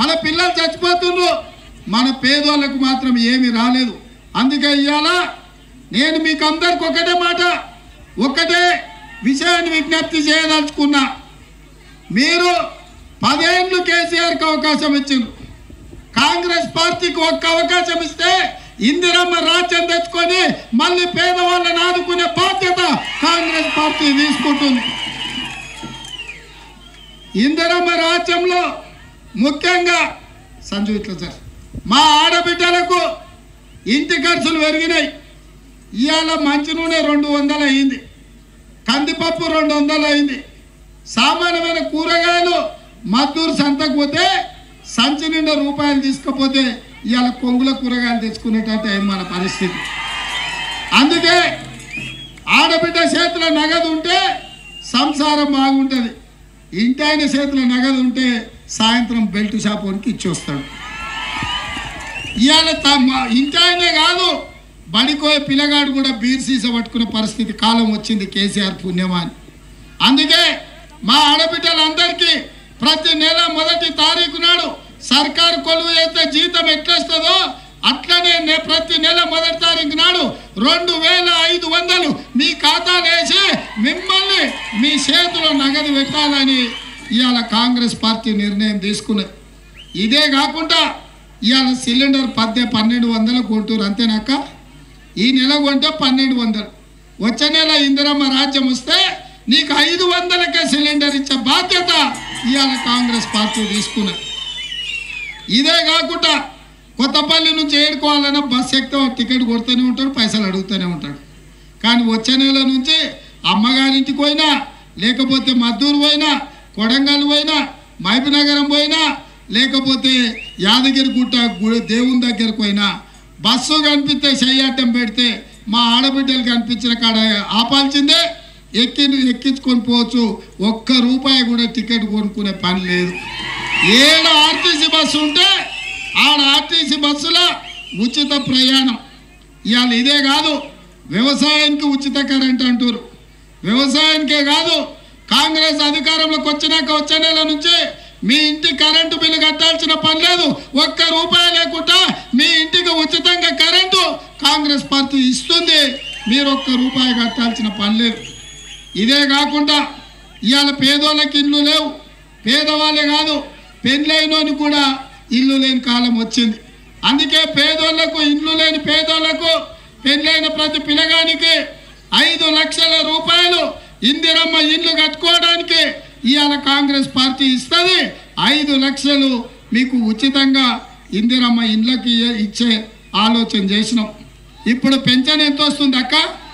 మన పిల్లలు చచ్చిపోతుండ్రు మన పేదోళ్ళకు మాత్రం ఏమీ రాలేదు అందుకే ఇవాళ నేను మీకు అందరికి ఒకటే మాట ఒకటే విషయాన్ని విజ్ఞప్తి చేయదలుచుకున్నా మీరు పదేళ్ళు కేసీఆర్కి అవకాశం ఇచ్చిండ్రు కాంగ్రెస్ పార్టీకి ఒక్క అవకాశం ఇస్తే ఇందిరమ్మ రాజ్యం తెచ్చుకొని మళ్ళీ పేదవాళ్ళని ఆదుకునే బాధ్యత కాంగ్రెస్ పార్టీ తీసుకుంటుంది ఇందిరమ్మ రాజ్యంలో ముఖ్యంగా సంజు ఇట్లా సార్ మా ఆడబిడ్డలకు ఇంటి ఖర్చులు పెరిగినాయి ఇవాళ మంచి నూనె రెండు వందలు అయింది కందిపప్పు రెండు వందలు అయింది సామాన్యమైన కూరగాయలు మద్దూరు సంతకు పోతే సంచి నిండా రూపాయలు తీసుకపోతే ఇవాళ కొంగుల కూరగాయలు తెచ్చుకునేటట్టు అయింది మన పరిస్థితి అందుకే ఆడబిడ్డ చేతిలో నగదు ఉంటే సంసారం బాగుంటుంది ఇంటి ఆయన చేతిలో నగదు ఉంటే సాయంత్రం బెల్ట్ షాప్ వానికి ఇచ్చి వస్తాడు ఇవాళ తమ ఇంటి ఆయనే కాదు బడికోయే పిల్లగాడు కూడా బీర్ సీస పట్టుకునే పరిస్థితి కాలం వచ్చింది కేసీఆర్ పుణ్యమా అని అందుకే మా ఆడబిడ్డలందరికీ ప్రతి నెల మొదటి తారీఖు నాడు సర్కారు కొలువు అయితే జీతం ఎట్లొస్తుందో అట్లనే నే- ప్రతి నెల మొదటి తారీఖు నాడు రెండు వేల ఐదు వందలు మీ ఖాతాలో వేసి మిమ్మల్ని మీ చేతిలో నగదు పెట్టాలని ఇవాళ కాంగ్రెస్ పార్టీ నిర్ణయం తీసుకున్నది ఇదే కాకుండా ఇవాళ సిలిండర్ పద్దె పన్నెండు వందలు కొంటూరు అంతేనాక ఈ నెల కొంటే పన్నెండు వందలు వచ్చే నెల ఇందిరమ్మ రాజ్యం వస్తే నీకు ఐదు వందలకే సిలిండర్ ఇచ్చే బాధ్యత ఇవాళ కాంగ్రెస్ పార్టీ తీసుకున్నది ఇదే కాకుండా కొత్తపల్లి నుంచి ఏడుకోవాలన్నా బస్ ఎక్కితే ఒక టికెట్ కొడుతూనే ఉంటాడు పైసలు అడుగుతూనే ఉంటాడు కానీ వచ్చే నెల నుంచి అమ్మగారింటికి పోయినా లేకపోతే మద్దూరు పోయినా కొడంగల్ పోయినా మహబూబ్నగరం పోయినా లేకపోతే యాదగిరి గుట్ట గు- దేవుని దగ్గరకు పోయినా బస్సు కనిపిస్తే చెయ్యటం పెడితే మా ఆడబిడ్డలు కనిపించిన కాడ ఆపాల్సిందే ఎక్కి ఎక్కించుకొని పోవచ్చు ఒక్క రూపాయి కూడా టికెట్ కొనుక్కునే పని లేదు ఏడ ఆర్టీసీ బస్సు ఉంటే ఆడ ఆర్టీసీ బస్సులో ఉచిత ప్రయాణం ఇవాళ ఇదే కాదు వ్యవసాయానికి ఉచిత కరెంట్ అంటారు వ్యవసాయానికే కాదు కాంగ్రెస్ అధికారంలోకి వచ్చినాక వచ్చే నెల నుంచి మీ ఇంటి కరెంటు బిల్లు కట్టాల్సిన పని లేదు ఒక్క రూపాయి లేకుండా మీ ఇంటికి ఉచితంగా కరెంటు కాంగ్రెస్ పార్టీ ఇస్తుంది మీరు ఒక్క రూపాయి కట్టాల్సిన పని లేదు ఇదే కాకుండా ఇవాళ పేదోళ్ళకి ఇల్లు లేవు పేదవాళ్ళే కాదు పెళ్ళైనోని కూడా ఇల్లు లేని కాలం వచ్చింది అందుకే పేదోళ్లకు ఇల్లు లేని పేదోళ్లకు పెళ్ళైన ప్రతి పిల్లగానికి ఐదు లక్షల రూపాయలు ఇందిరమ్మ ఇల్లు కట్టుకోవడానికి ఇవాళ కాంగ్రెస్ పార్టీ ఇస్తుంది ఐదు లక్షలు మీకు ఉచితంగా ఇందిరమ్మ ఇండ్లకి ఇచ్చే ఆలోచన చేసినాం ఇప్పుడు పెన్షన్ ఎంత వస్తుంది అక్క